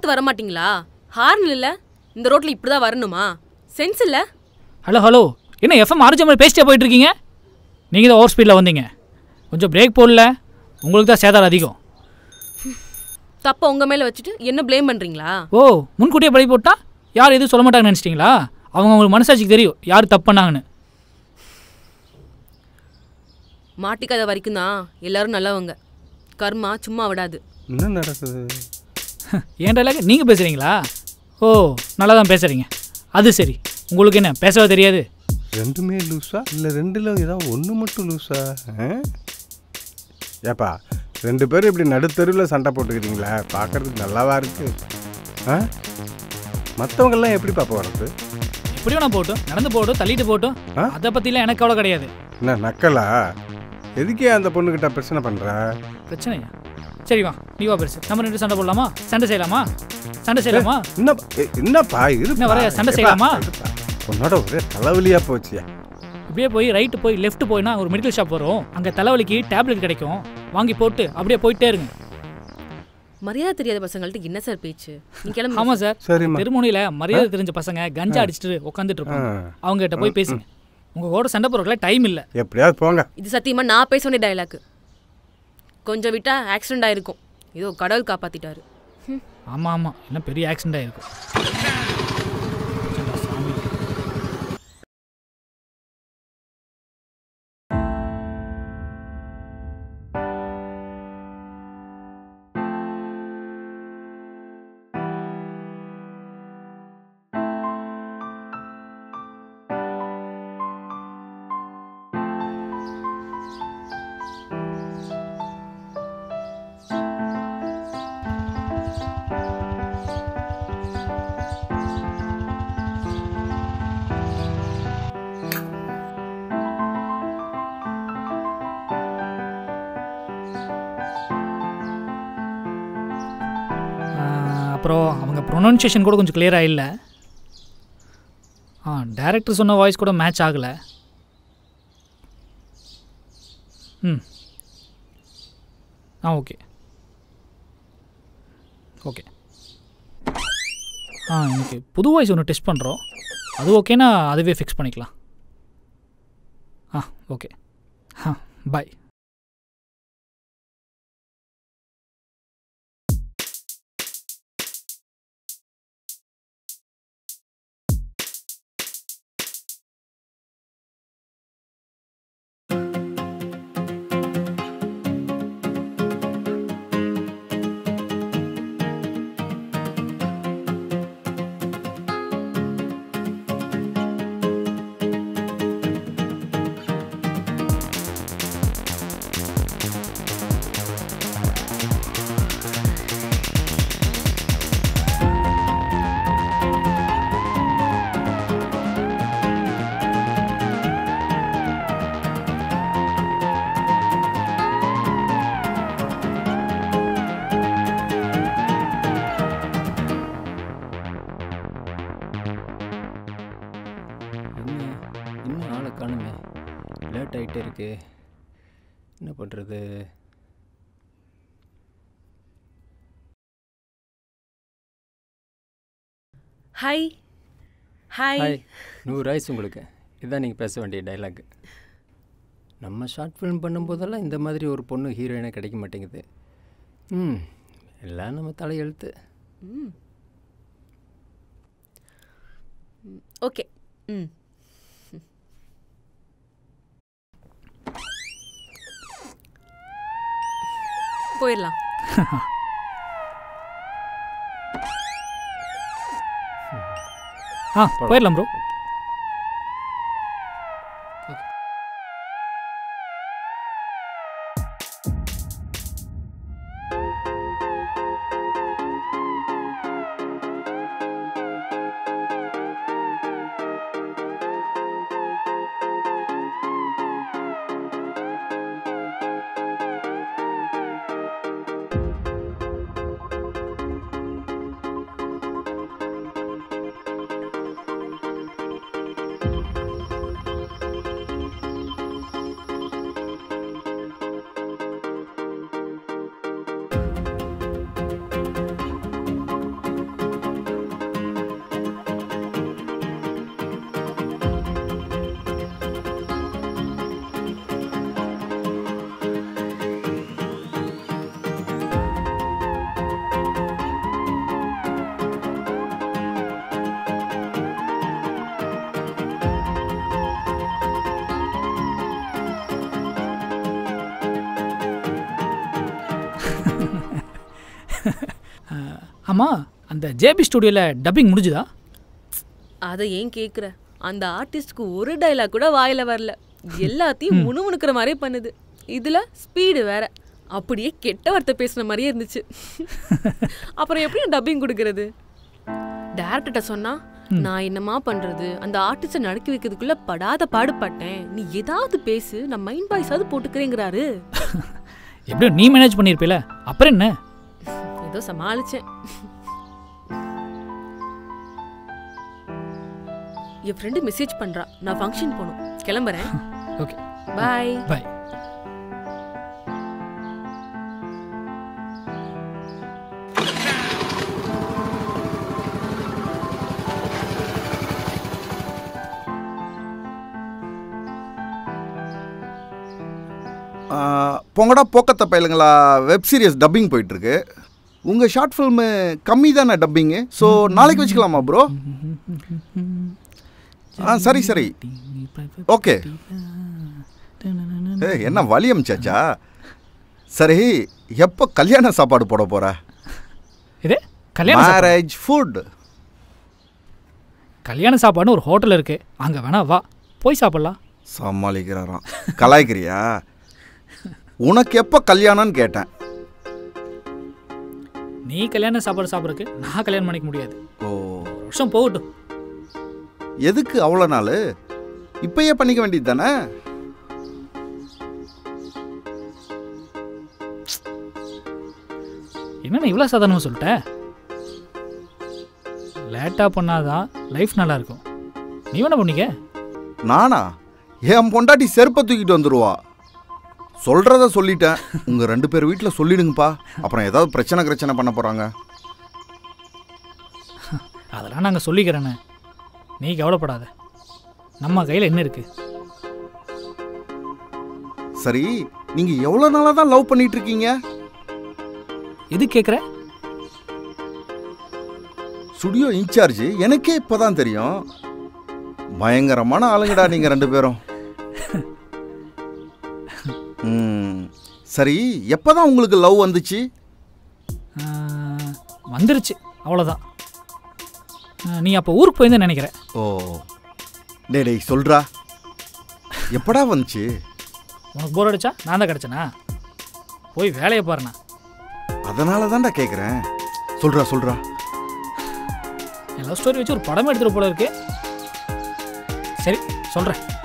பார்த்து வர மாட்டீங்களா ஹார்ன் இல்ல இந்த ரோட்ல இப்படிதான் வரணுமா சென்ஸ் இல்ல ஹலோ ஹலோ என்ன எஃப்எம் அரைச்ச மாதிரி பேசிட்டே போயிட்டு இருக்கீங்க நீங்கள் தான் ஓவர் ஸ்பீடில் வந்தீங்க கொஞ்சம் பிரேக் போடல உங்களுக்கு தான் சேதாரம் அதிகம் தப்ப உங்க மேல வச்சுட்டு என்ன ப்ளேம் பண்றீங்களா ஓ முன்கூட்டியே பழி போட்டா யார் எதுவும் சொல்ல மாட்டாங்கன்னு நினச்சிட்டிங்களா அவங்க உங்களுக்கு மனசாட்சிக்கு தெரியும் யார் தப்பு பண்ணாங்கன்னு மாட்டிக்காத வரைக்கும் தான் எல்லாரும் நல்லவங்க கர்மா சும்மா விடாது என்ன நடக்குது ஏன் டைலாக் நீங்கள் பேசுகிறீங்களா ஓ நல்லா தான் பேசுகிறீங்க அது சரி உங்களுக்கு என்ன பேசவே தெரியாது ரெண்டுமே லூஸா இல்லை ரெண்டுல ஏதாவது ஒன்று மட்டும் லூஸா ஆ? ஏப்பா ரெண்டு பேரும் இப்படி நடுத்தருவில் சண்டை போட்டுக்கிறீங்களா பார்க்கறதுக்கு நல்லாவா இருக்கு ஆ மற்றவங்கெல்லாம் எப்படி பாப்பா வர்றது எப்படியோ நான் போட்டும் நடந்து போட்டும் தள்ளிட்டு போட்டும் ஆ? அதை பற்றிலாம் எனக்கு அவ்வளோ கிடையாது என்ன நக்கலா எதுக்கே அந்த பொண்ணுக்கிட்ட பிரச்சனை பண்ணுற பிரச்சனையா சரி வா நீ வா பெருசு நம்ம ரெண்டு சண்டை போடலாமா சண்டை செய்யலாமா சண்டை செய்யலாமா என்ன ஏ, என்னப்பா இரு என்ன வரையா, சண்டை செய்யலாமா? உன்னோட ஒரே தலைவலியா போச்சியா இப்படியே போய் ரைட்டு போய் லெஃப்ட் போயினா ஒரு மெடிக்கல் ஷாப் வரும் அங்கே தலைவலிக்கு டேப்லெட் கிடைக்கும் வாங்கி போட்டு அப்படியே போயிட்டே இருங்க மரியாதை தெரியாத பசங்கள்ட்ட என்ன சார் பேச்சு நீ கிளம்பு ஆமாம் சார் சரிம்மா திருமுனையில் மரியாதை தெரிஞ்ச பசங்க கஞ்சா அடிச்சுட்டு உட்காந்துட்டு இருப்பாங்க ஆ. அவங்க கிட்ட போய் பேசுங்க உங்க கூட சண்டை போடுறதுல டைம் இல்லை எப்படியாவது போங்க இது சத்தியமா நான் பேச வேண்டிய டைலாக் கொஞ்சம் விட்டா ஆக்சிடென்ட் ஆயிருக்கும் ஏதோ கடவுள் காப்பாத்திட்டாரு ஹம். ஆமாம் ஆமாம் இல்லை பெரிய ஆக்சிடென்ட் ஆயிருக்கும் சாமி. ஆஹ், அப்புறம் அவங்க ப்ரொனவுன்சியேஷன் கூட கொஞ்சம் கிளியராக இல்லை ஆ டேரக்டர் சொன்ன வாய்ஸ் கூட மேட்ச் ஆகலை ம் ஆ ஓகே ஓகே ஆ இன்னைக்கு புது வாய்ஸ் ஒன்று டெஸ்ட் பண்ணுறோம் அது ஓகேனா அதுவே ஃபிக்ஸ் பண்ணிக்கலாம் ஆ ஓகே ஆ பாய் என்ன இன்னும் ஆளை காணுமே லேட் ஆகிட்டே இருக்கு என்ன பண்ணுறது ஹாய் ஹாய் ஹாய் நூறு ஆயிஸ் உங்களுக்கு இதுதான் நீங்கள் பேச வேண்டிய டைலாக் நம்ம ஷார்ட் ஃபிலிம் பண்ணும்போதெல்லாம் இந்த மாதிரி ஒரு பொண்ணு ஹீரோயினே கிடைக்க மாட்டேங்குது ம் எல்லாம் நம்ம தலையெழுத்து ஓகே ம் போயிடலாம் ஆ போயிடலாம் ப்ரோ ஆமாம் அந்த ஜேபி ஸ்டுடியோவில் டப்பிங் முடிஞ்சுதா அதை ஏன் கேட்குற அந்த ஆர்டிஸ்ட்க்கு ஒரு டைலாக் கூட வாயில வரல எல்லாத்தையும் முணுமுணுக்கிற மாதிரியே பண்ணுது இதுல ஸ்பீடு வேற அப்படியே கெட்ட வார்த்தை பேசுன மாதிரியே இருந்துச்சு அப்புறம் எப்படி டப்பிங் கொடுக்கறது டேரக்டர்கிட்ட சொன்னா நான் என்னமா பண்றது அந்த ஆர்டிஸ்டை நடுக்கி வைக்கிறதுக்குள்ள படாத பாடுபட்டேன் நீ ஏதாவது பேசு நான் மைண்ட் வாய்ஸாவது போட்டுக்கிறேங்கிறாரு எப்படியும் நீ மேனேஜ் பண்ணியிருப்பில அப்புறம் என்ன ஏதோ சமாளிச்சேன் என் ஃப்ரெண்டு மெசேஜ் பண்றா நான் ஃபங்க்ஷன் போகணும் கிளம்புறேன் ஓகே பாய் பாய் ஆ, பொங்கடா போக்கத்த பயலுங்களா வெப் சீரிஸ் டப்பிங் போயிட்டுருக்கு உங்கள் ஷார்ட் ஃபில்மு கம்மி தானே டப்பிங்கு ஸோ நாளைக்கு வச்சுக்கலாமா ப்ரோ ஆ சரி சரி ஓகே ஏ என்ன வலி அமிச்சாச்சா சரி எப்போ கல்யாண சாப்பாடு போட போகிற இது கல்யாண சாப்பாடு. மேரேஜ் ஃபுட் கல்யாண சாப்பாடுன்னு ஒரு ஹோட்டல் இருக்கு அங்கே வேணா வா போய் சாப்பிட்லாம் சமாளிக்கிறாராம் கலாய்க்கிறியா உனக்கு எப்போ கல்யாணம்னு கேட்டேன் நீ கல்யாண சாப்பாடு சாப்பிட்றதுக்கு நான் கல்யாணம் பண்ணிக்க முடியாது ஓ ஒரு வருஷம் போகட்டும் எதுக்கு அவ்வளோ நாள் இப்பயே பண்ணிக்க வேண்டியது தானே என்னண்ணா இவ்வளோ சாதாரணமாக சொல்லிட்டேன் லேட்டாக பண்ணாதான் லைஃப் நல்லா இருக்கும் நீ வேணா பண்ணிக்க நானா என் பொண்டாட்டி செருப்பை தூக்கிட்டு வந்துடுவா சொல்கிறத சொல்லிட்டேன் உங்கள் ரெண்டு பேர் வீட்டில் சொல்லிடுங்கப்பா அப்புறம் ஏதாவது பிரச்சனை பிரச்சனை பண்ண போகிறாங்க அதெல்லாம் நாங்கள் சொல்லிக்கிறேண்ணே நீ கவலைப்படாத நம்ம கையில் என்ன இருக்கு சரி நீங்கள் எவ்வளோ நாளாக தான் லவ் பண்ணிட்டு இருக்கீங்க எது கேட்குற ஸ்டுடியோ இன்சார்ஜ் எனக்கே இப்போ தான் தெரியும் பயங்கரமான ஆளுங்கடா நீங்கள் ரெண்டு பேரும் ம், சரி எப்போ தான் உங்களுக்கு லவ் வந்துச்சு ஆஹ், வந்துருச்சு அவ்வளோதான் ஆஹ், நீ அப்போ ஊருக்கு போயிருந்தேன்னு நினைக்கிறேன் ஓ டேய் டேய் சொல்கிறா எப்படா வந்துச்சு உனக்கு போர் அடிச்சா நான் தான் கிடச்சேனா போய் வேலையை பாருண்ணா அதனால தான்டா கேட்குறேன் சொல்கிறா சொல்கிறா என் லவ் ஸ்டோரி வச்சு ஒரு படமே எடுத்துகிட்டு போல இருக்கு சரி சொல்கிறேன்